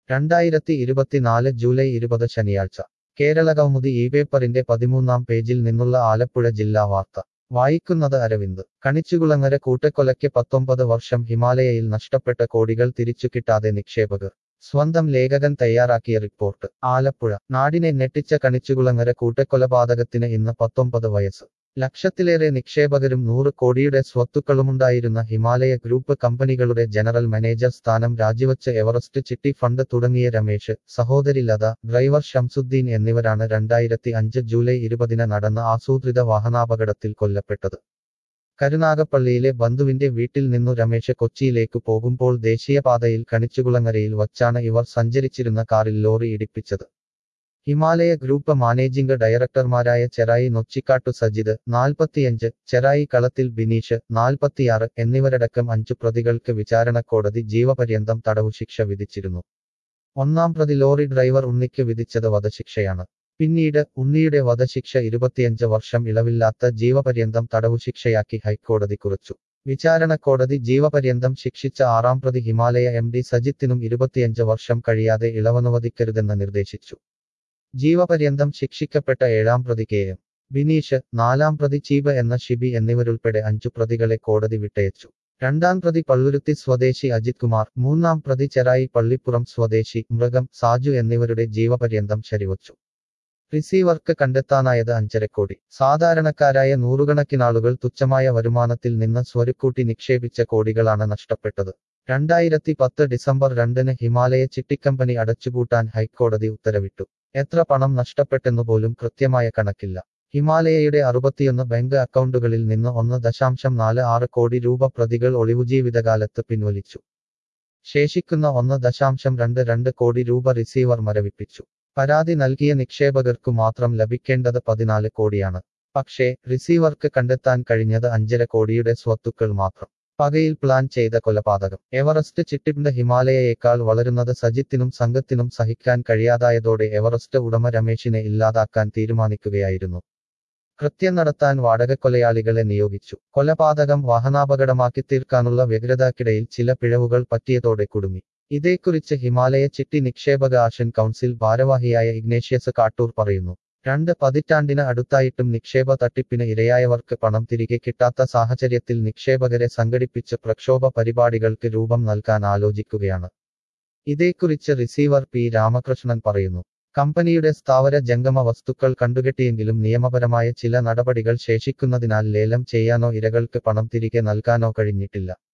രണ്ടായിരത്തി ഇരുപത്തിനാല് ജൂലൈ ഇരുപത് ശനിയാഴ്ച കേരള കൗമുദി ഈ പേപ്പറിന്റെ പതിമൂന്നാം പേജിൽ നിന്നുള്ള ആലപ്പുഴ ജില്ലാ വാർത്ത വായിക്കുന്നത് അരവിന്ദ് കണിച്ചുകുളങ്ങര കൂട്ടക്കൊലയ്ക്ക് പത്തൊമ്പത് വർഷം ഹിമാലയയിൽ നഷ്ടപ്പെട്ട കോടികൾ തിരിച്ചു കിട്ടാതെ നിക്ഷേപകർ സ്വന്തം ലേഖകൻ തയ്യാറാക്കിയ റിപ്പോർട്ട് ആലപ്പുഴ നാടിനെ ഞെട്ടിച്ച കണിച്ചുകുളങ്ങര കൂട്ടക്കൊലപാതകത്തിന് ഇന്ന് പത്തൊമ്പത് വയസ്സ് ലക്ഷത്തിലേറെ നിക്ഷേപകരും നൂറ് കോടിയുടെ സ്വത്തുക്കളുമുണ്ടായിരുന്ന ഹിമാലയ ഗ്രൂപ്പ് കമ്പനികളുടെ ജനറൽ മാനേജർ സ്ഥാനം രാജിവച്ച് എവറസ്റ്റ് ചിട്ടി ഫണ്ട് തുടങ്ങിയ രമേശ് സഹോദരി ലത ഡ്രൈവർ ഷംസുദ്ദീൻ എന്നിവരാണ് രണ്ടായിരത്തി അഞ്ച് ജൂലൈ ഇരുപതിന് നടന്ന ആസൂത്രിത വാഹനാപകടത്തിൽ കൊല്ലപ്പെട്ടത് കരുനാഗപ്പള്ളിയിലെ ബന്ധുവിന്റെ വീട്ടിൽ നിന്നു രമേശ് കൊച്ചിയിലേക്ക് പോകുമ്പോൾ ദേശീയപാതയിൽ കണിച്ചുകുളങ്ങരയിൽ വച്ചാണ് ഇവർ സഞ്ചരിച്ചിരുന്ന കാറിൽ ലോറി ഇടിപ്പിച്ചത് ഹിമാലയ ഗ്രൂപ്പ് മാനേജിംഗ് ഡയറക്ടർമാരായ ചെറായി നൊച്ചിക്കാട്ടു സജിത് നാൽപ്പത്തിയഞ്ച് ചെറായി കളത്തിൽ ബിനീഷ് നാൽപ്പത്തിയാറ് എന്നിവരടക്കം അഞ്ചു പ്രതികൾക്ക് വിചാരണ കോടതി ജീവപര്യന്തം തടവുശിക്ഷ വിധിച്ചിരുന്നു ഒന്നാം പ്രതി ലോറി ഡ്രൈവർ ഉണ്ണിക്ക് വിധിച്ചത് വധശിക്ഷയാണ് പിന്നീട് ഉണ്ണിയുടെ വധശിക്ഷ ഇരുപത്തിയഞ്ച് വർഷം ഇളവില്ലാത്ത ജീവപര്യന്തം തടവുശിക്ഷയാക്കി ഹൈക്കോടതി കുറിച്ചു വിചാരണ കോടതി ജീവപര്യന്തം ശിക്ഷിച്ച ആറാം പ്രതി ഹിമാലയ എം ഡി സജിത്തിനും ഇരുപത്തിയഞ്ച് വർഷം കഴിയാതെ ഇളവനുവദിക്കരുതെന്ന് നിർദ്ദേശിച്ചു ജീവപര്യന്തം ശിക്ഷിക്കപ്പെട്ട ഏഴാം പ്രതി കെ എം ബിനീഷ് നാലാം പ്രതി ചീബ എന്ന ഷിബി എന്നിവരുൾപ്പെടെ അഞ്ചു പ്രതികളെ കോടതി വിട്ടയച്ചു രണ്ടാം പ്രതി പള്ളുരുത്തി സ്വദേശി അജിത് കുമാർ മൂന്നാം പ്രതി ചെറായി പള്ളിപ്പുറം സ്വദേശി മൃഗം സാജു എന്നിവരുടെ ജീവപര്യന്തം ശരിവച്ചു റിസീവർക്ക് കണ്ടെത്താനായത് അഞ്ചരക്കോടി സാധാരണക്കാരായ നൂറുകണക്കിനാളുകൾ തുച്ഛമായ വരുമാനത്തിൽ നിന്ന് സ്വരുക്കൂട്ടി നിക്ഷേപിച്ച കോടികളാണ് നഷ്ടപ്പെട്ടത് രണ്ടായിരത്തി പത്ത് ഡിസംബർ രണ്ടിന് ഹിമാലയ ചിട്ടിക്കമ്പനി അടച്ചുപൂട്ടാൻ ഹൈക്കോടതി ഉത്തരവിട്ടു എത്ര പണം നഷ്ടപ്പെട്ടെന്നു പോലും കൃത്യമായ കണക്കില്ല ഹിമാലയയുടെ അറുപത്തിയൊന്ന് ബാങ്ക് അക്കൗണ്ടുകളിൽ നിന്ന് ഒന്ന് ദശാംശം നാല് ആറ് കോടി രൂപ പ്രതികൾ ഒളിവുജീവിതകാലത്ത് പിൻവലിച്ചു ശേഷിക്കുന്ന ഒന്ന് ദശാംശം രണ്ട് രണ്ട് കോടി രൂപ റിസീവർ മരവിപ്പിച്ചു പരാതി നൽകിയ നിക്ഷേപകർക്കു മാത്രം ലഭിക്കേണ്ടത് പതിനാല് കോടിയാണ് പക്ഷേ റിസീവർക്ക് കണ്ടെത്താൻ കഴിഞ്ഞത് അഞ്ചര കോടിയുടെ സ്വത്തുക്കൾ മാത്രം പകയിൽ പ്ലാൻ ചെയ്ത കൊലപാതകം എവറസ്റ്റ് ചിട്ടിപ്പിന്റെ ഹിമാലയയേക്കാൾ വളരുന്നത് സജിത്തിനും സംഘത്തിനും സഹിക്കാൻ കഴിയാതായതോടെ എവറസ്റ്റ് ഉടമ രമേശിനെ ഇല്ലാതാക്കാൻ തീരുമാനിക്കുകയായിരുന്നു കൃത്യം നടത്താൻ വാടകക്കൊലയാളികളെ നിയോഗിച്ചു കൊലപാതകം വാഹനാപകടമാക്കി തീർക്കാനുള്ള വ്യഗ്രതക്കിടയിൽ ചില പിഴവുകൾ പറ്റിയതോടെ കുടുങ്ങി ഇതേക്കുറിച്ച് ഹിമാലയ ചിട്ടി നിക്ഷേപക ആഷൻ കൗൺസിൽ ഭാരവാഹിയായ ഇഗ്നേഷ്യസ് കാട്ടൂർ പറയുന്നു രണ്ട് പതിറ്റാണ്ടിന് അടുത്തായിട്ടും നിക്ഷേപ തട്ടിപ്പിന് ഇരയായവർക്ക് പണം തിരികെ കിട്ടാത്ത സാഹചര്യത്തിൽ നിക്ഷേപകരെ സംഘടിപ്പിച്ച് പ്രക്ഷോഭ പരിപാടികൾക്ക് രൂപം നൽകാൻ ആലോചിക്കുകയാണ് ഇതേക്കുറിച്ച് റിസീവർ പി രാമകൃഷ്ണൻ പറയുന്നു കമ്പനിയുടെ സ്ഥാവര ജംഗമ വസ്തുക്കൾ കണ്ടുകെട്ടിയെങ്കിലും നിയമപരമായ ചില നടപടികൾ ശേഷിക്കുന്നതിനാൽ ലേലം ചെയ്യാനോ ഇരകൾക്ക് പണം തിരികെ നൽകാനോ കഴിഞ്ഞിട്ടില്ല